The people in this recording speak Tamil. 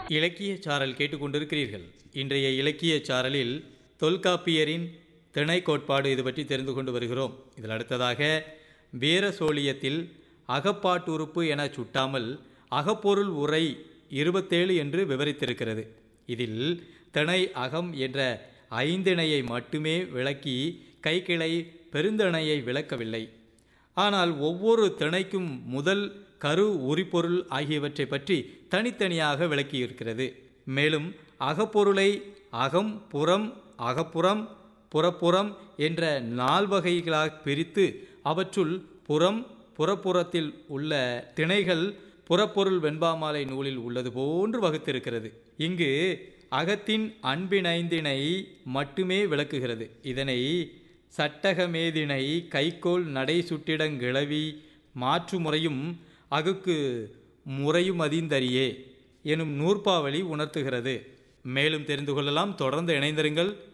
இலக்கிய சாரல் கேட்டுக்கொண்டிருக்கிறீர்கள் இன்றைய இலக்கிய சாரலில் தொல்காப்பியரின் திணை கோட்பாடு இது பற்றி தெரிந்து கொண்டு வருகிறோம் இதில் அடுத்ததாக வீர சோழியத்தில் அகப்பாட்டுறுப்பு என சுட்டாமல் அகப்பொருள் உரை இருபத்தேழு என்று விவரித்திருக்கிறது இதில் திணை அகம் என்ற ஐந்திணையை மட்டுமே விளக்கி கைக்கிளை பெருந்திணையை விளக்கவில்லை ஆனால் ஒவ்வொரு திணைக்கும் முதல் கரு உரிபொருள் ஆகியவற்றை பற்றி தனித்தனியாக விளக்கியிருக்கிறது மேலும் அகப்பொருளை அகம் புறம் அகப்புறம் புறப்புறம் என்ற நால்வகைகளாக பிரித்து அவற்றுள் புறம் புறப்புறத்தில் உள்ள திணைகள் புறப்பொருள் வெண்பாமாலை நூலில் உள்ளது போன்று வகுத்திருக்கிறது இங்கு அகத்தின் அன்பினைந்தினை மட்டுமே விளக்குகிறது இதனை சட்டகமேதினை கைக்கோள் நடை சுட்டிடங்கிளவி மாற்று முறையும் அகுக்கு முறையும் அதிந்தரியே எனும் நூற்பாவளி உணர்த்துகிறது மேலும் தெரிந்து கொள்ளலாம் தொடர்ந்து இணைந்திருங்கள்